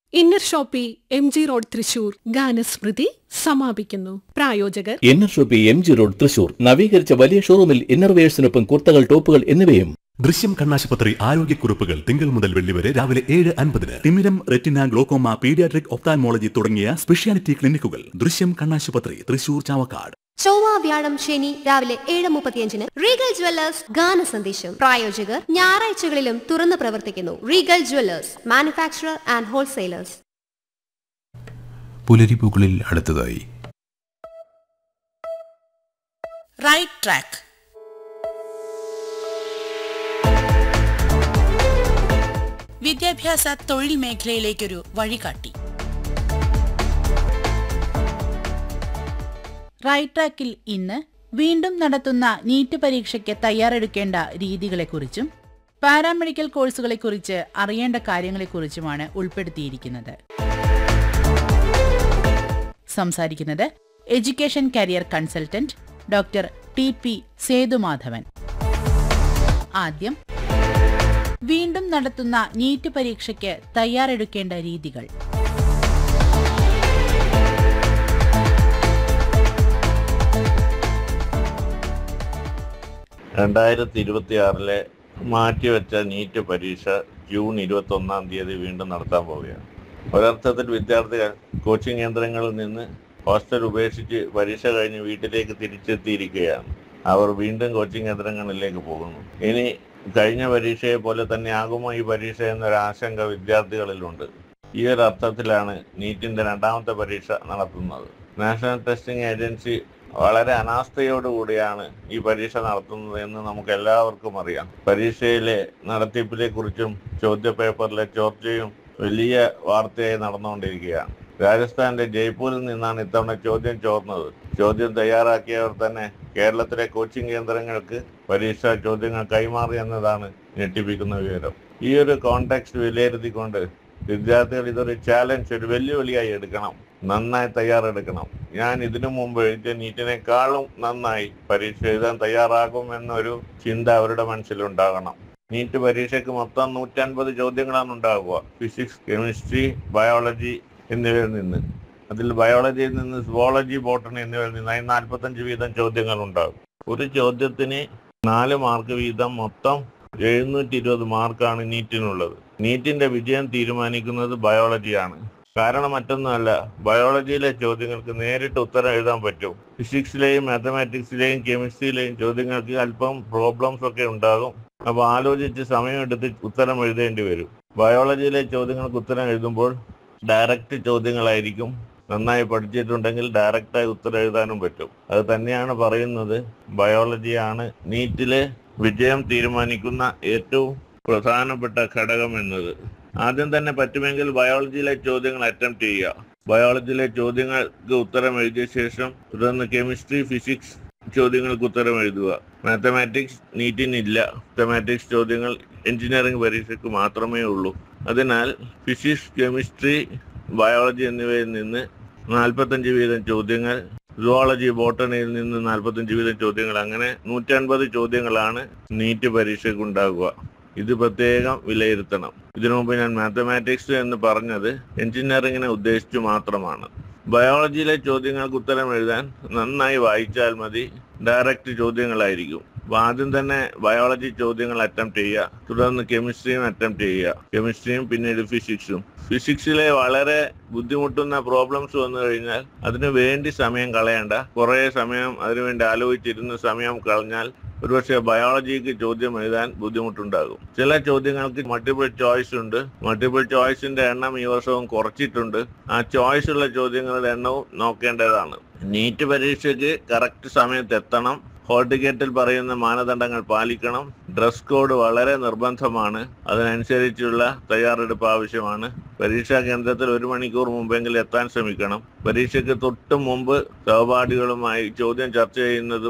inner shoppe M G road Thrissur ഗാനസ്മൃതി സമാപിക്കുന്നു പ്രായോജകർ inner shoppe M G road Thrissur നവീകരിച്ച വലിയ ഷോറൂമിൽ ഇന്നർവെയേഴ്സിനൊപ്പം കുർത്തകൾ ടോപ്പുകൾ എന്നിവയും ദൃശ്യം കണ്ണാശുപത്രി ആരോഗ്യക്കുറിപ്പുകൾ തിങ്കൾ മുതൽ വെള്ളി വരെ രാവിലെ ഏഴ് അൻപതിന് തിമിരം റെറ്റിന ഗ്ലോക്കോമ പീഡിയാട്രിക് ഒപ്താൽമോളജി തുടങ്ങിയ സ്പെഷ്യാലിറ്റി ക്ലിനിക്കുകൾ ദൃശ്യം കണ്ണാശുപത്രി തൃശൂർ ചാവക്കാട് ചൊവ്വ വ്യാഴം ശനി രാവിലെ ഏഴ് മുപ്പത്തിയഞ്ചിന് റീഗൽ ജ്വല്ലേഴ്സ് ഗാന സന്ദേശം പ്രായോജകർ ഞായറാഴ്ചകളിലും തുറന്നു പ്രവർത്തിക്കുന്നു Regal jewellers manufacturer and wholesalers പുലരിപ്പൂക്കളിൽ അടുത്തതായി റൈറ്റ് ട്രാക്ക് വിദ്യാഭ്യാസ തൊഴിൽ മേഖലയിലേക്കൊരു വഴികാട്ടി റൈറ്റ് ട്രാക്കിൽ ഇന്ന് വീണ്ടും നടത്തുന്ന നീറ്റ് പരീക്ഷയ്ക്ക് തയ്യാറെടുക്കേണ്ട രീതികളെക്കുറിച്ചും പാരാമെഡിക്കൽ കോഴ്സുകളെക്കുറിച്ച് അറിയേണ്ട കാര്യങ്ങളെക്കുറിച്ചുമാണ് ഉൾപ്പെടുത്തിയിരിക്കുന്നത് സംസാരിക്കുന്നത് education career consultant doctor T P Sethumadhavan ആദ്യം വീണ്ടും നടത്തുന്ന നീറ്റ് പരീക്ഷയ്ക്ക് തയ്യാറെടുക്കേണ്ട രീതികൾ രണ്ടായിരത്തി ഇരുപത്തി ആറിലെ മാറ്റിവെച്ച നീറ്റ് പരീക്ഷ ജൂൺ ഇരുപത്തി ഒന്നാം തീയതി വീണ്ടും നടത്താൻ പോവുകയാണ് ഒരർത്ഥത്തിൽ വിദ്യാർത്ഥികൾ കോച്ചിങ് കേന്ദ്രങ്ങളിൽ നിന്ന് ഹോസ്റ്റൽ ഉപേക്ഷിച്ച് പരീക്ഷ കഴിഞ്ഞ് വീട്ടിലേക്ക് തിരിച്ചെത്തിയിരിക്കുകയാണ് അവർ വീണ്ടും കോച്ചിങ് കേന്ദ്രങ്ങളിലേക്ക് പോകുന്നു ഇനി കഴിഞ്ഞ പരീക്ഷയെ പോലെ തന്നെ ആകുമോ ഈ പരീക്ഷ എന്നൊരു ആശങ്ക വിദ്യാർത്ഥികളിലുണ്ട് ഈ ഒരു അർത്ഥത്തിലാണ് നീറ്റിന്റെ രണ്ടാമത്തെ പരീക്ഷ നടത്തുന്നത് നാഷണൽ ടെസ്റ്റിംഗ് ഏജൻസി വളരെ അനാസ്ഥയോടുകൂടിയാണ് ഈ പരീക്ഷ നടത്തുന്നത് എന്ന് നമുക്ക് എല്ലാവർക്കും അറിയാം പരീക്ഷയിലെ നടത്തിപ്പിനെ കുറിച്ചും ചോദ്യപേപ്പറിലെ ചോർച്ചയും വലിയ വാർത്തയായി നടന്നുകൊണ്ടിരിക്കുകയാണ് രാജസ്ഥാനിലെ ജയ്പൂരിൽ നിന്നാണ് ഇത്തവണ ചോദ്യം ചോർന്നത് ചോദ്യം തയ്യാറാക്കിയവർ തന്നെ കേരളത്തിലെ കോച്ചിങ് കേന്ദ്രങ്ങൾക്ക് പരീക്ഷാ ചോദ്യങ്ങൾ കൈമാറി എന്നതാണ് ഞെട്ടിപ്പിക്കുന്ന വിവരം ഈ ഒരു കോണ്ടെക്സ്റ്റ് വിലയിരുത്തിക്കൊണ്ട് വിദ്യാർത്ഥികൾ ഇതൊരു ചാലഞ്ച് ഒരു വെല്ലുവിളിയായി എടുക്കണം നന്നായി തയ്യാറെടുക്കണം ഞാൻ ഇതിനു മുമ്പ് എഴുതിയ നീറ്റിനേക്കാളും നന്നായി പരീക്ഷ എഴുതാൻ തയ്യാറാകും എന്നൊരു ചിന്ത അവരുടെ മനസ്സിലുണ്ടാകണം നീറ്റ് പരീക്ഷയ്ക്ക് മൊത്തം നൂറ്റൻപത് ചോദ്യങ്ങളാണ് ഉണ്ടാകുക ഫിസിക്സ് കെമിസ്ട്രി ബയോളജി എന്നിവയിൽ നിന്ന് അതിൽ ബയോളജിയിൽ നിന്ന് സുവോളജി ബോട്ടണി എന്നിവയിൽ നിന്നായി നാൽപ്പത്തഞ്ച് വീതം ചോദ്യങ്ങൾ ഉണ്ടാകും ഒരു ചോദ്യത്തിന് നാല് മാർക്ക് വീതം മൊത്തം എഴുന്നൂറ്റി ഇരുപത് മാർക്കാണ് നീറ്റിനുള്ളത് നീറ്റിന്റെ വിജയം തീരുമാനിക്കുന്നത് ബയോളജിയാണ് കാരണം മറ്റൊന്നുമല്ല ബയോളജിയിലെ ചോദ്യങ്ങൾക്ക് നേരിട്ട് ഉത്തരം എഴുതാൻ പറ്റും ഫിസിക്സിലെയും മാത്തമാറ്റിക്സിലെയും കെമിസ്ട്രിയിലെയും ചോദ്യങ്ങൾക്ക് അല്പം പ്രോബ്ലംസ് ഒക്കെ ഉണ്ടാകും അപ്പൊ ആലോചിച്ച് സമയമെടുത്ത് ഉത്തരം എഴുതേണ്ടി വരും ബയോളജിയിലെ ചോദ്യങ്ങൾക്ക് ഉത്തരം എഴുതുമ്പോൾ ഡയറക്റ്റ് ചോദ്യങ്ങളായിരിക്കും നന്നായി പഠിച്ചിട്ടുണ്ടെങ്കിൽ ഡയറക്റ്റായി ഉത്തരം എഴുതാനും പറ്റും അത് തന്നെയാണ് പറയുന്നത് ബയോളജിയാണ് നീറ്റിലെ വിജയം തീരുമാനിക്കുന്ന ഏറ്റവും പ്രധാനപ്പെട്ട ഘടകം എന്നത് ആദ്യം തന്നെ പറ്റുമെങ്കിൽ ബയോളജിയിലെ ചോദ്യങ്ങൾ അറ്റംപ്റ്റ് ചെയ്യുക ബയോളജിയിലെ ചോദ്യങ്ങൾക്ക് ഉത്തരം എഴുതിയ ശേഷം തുടർന്ന് കെമിസ്ട്രി ഫിസിക്സ് ചോദ്യങ്ങൾക്ക് ഉത്തരം എഴുതുക മാത്തമാറ്റിക്സ് നീറ്റിനില്ല മാത്തമാറ്റിക്സ് ചോദ്യങ്ങൾ എഞ്ചിനീയറിംഗ് പരീക്ഷയ്ക്ക് മാത്രമേ ഉള്ളൂ അതിനാൽ ഫിസിക്സ് കെമിസ്ട്രി ബയോളജി എന്നിവയിൽ നിന്ന് നാൽപ്പത്തഞ്ച് വീതം ചോദ്യങ്ങൾ സുവോളജി ബോട്ടണിയിൽ നിന്ന് നാൽപ്പത്തഞ്ച് വീതം ചോദ്യങ്ങൾ അങ്ങനെ നൂറ്റൻപത് ചോദ്യങ്ങളാണ് നീറ്റ് പരീക്ഷയ്ക്ക് ഉണ്ടാകുക ഇത് പ്രത്യേകം വിലയിരുത്തണം ഇതിനു മുമ്പ് ഞാൻ മാത്തമാറ്റിക്സ് എന്ന് പറഞ്ഞത് എഞ്ചിനീയറിംഗിനെ ഉദ്ദേശിച്ചു മാത്രമാണ് ബയോളജിയിലെ ചോദ്യങ്ങൾക്ക് ഉത്തരം എഴുതാൻ നന്നായി വായിച്ചാൽ മതി ഡയറക്റ്റ് ചോദ്യങ്ങളായിരിക്കും അപ്പൊ ആദ്യം തന്നെ ബയോളജി ചോദ്യങ്ങൾ അറ്റംപ്റ്റ് ചെയ്യുക തുടർന്ന് കെമിസ്ട്രിയും അറ്റംപ്റ്റ് ചെയ്യുക കെമിസ്ട്രിയും പിന്നീട് ഫിസിക്സും ഫിസിക്സിലെ വളരെ ബുദ്ധിമുട്ടുന്ന പ്രോബ്ലംസ് വന്നു കഴിഞ്ഞാൽ അതിനു വേണ്ടി സമയം കളയണ്ട കുറേ സമയം അതിനുവേണ്ടി ആലോചിച്ചിരുന്ന സമയം കളഞ്ഞാൽ ഒരുപക്ഷെ ബയോളജിക്ക് ചോദ്യം എഴുതാൻ ബുദ്ധിമുട്ടുണ്ടാകും ചില ചോദ്യങ്ങൾക്ക് മൾട്ടിപ്പിൾ ചോയ്സ് ഉണ്ട് മൾട്ടിപ്പിൾ ചോയ്സിന്റെ എണ്ണം ഈ വർഷവും കുറച്ചിട്ടുണ്ട് ആ ചോയ്സ് ഉള്ള ചോദ്യങ്ങളുടെ എണ്ണവും നോക്കേണ്ടതാണ് നീറ്റ് പരീക്ഷയ്ക്ക് കറക്റ്റ് സമയത്ത് എത്തണം ഹോൾ ടിക്കറ്റിൽ പറയുന്ന മാനദണ്ഡങ്ങൾ പാലിക്കണം ഡ്രസ് കോഡ് വളരെ നിർബന്ധമാണ് അതിനനുസരിച്ചുള്ള തയ്യാറെടുപ്പ് ആവശ്യമാണ് പരീക്ഷാ കേന്ദ്രത്തിൽ ഒരു മണിക്കൂർ മുമ്പെങ്കിലും എത്താൻ ശ്രമിക്കണം പരീക്ഷയ്ക്ക് തൊട്ട് മുമ്പ് സഹപാഠികളുമായി ചോദ്യം ചർച്ച ചെയ്യുന്നതും